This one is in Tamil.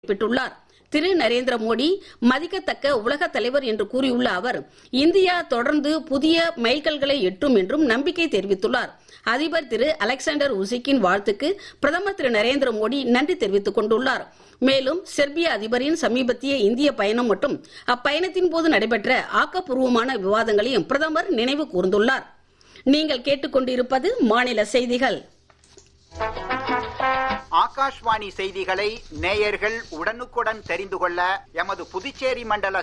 குறிப்பிட்டுள்ளார் திரு நரேந்திர மோடி மதிக்கத்தக்க உலக தலைவர் என்று கூறியுள்ள அவர் இந்தியா தொடர்ந்து புதிய மைல்கல்களை எட்டும் என்றும் நம்பிக்கை தெரிவித்துள்ளார் அதிபர் திரு அலெக்சாண்டர் உசிக்கின் வாழ்த்துக்கு பிரதமர் திரு நரேந்திர மோடி நன்றி தெரிவித்துக் கொண்டுள்ளார் மேலும் செர்பிய அதிபரின் சமீபத்திய இந்திய பயணம் மற்றும் அப்பயணத்தின் போது நடைபெற்ற ஆக்கப்பூர்வமான விவாதங்களையும் பிரதமர் நினைவு கூர்ந்துள்ளார் நீங்கள் கேட்டுக்கொண்டிருப்பது மாநில செய்திகள் ஆகாஷ்வாணி செய்திகளை நேயர்கள் உடனுக்குடன் தெரிந்து கொள்ள எமது புதுச்சேரி மண்டல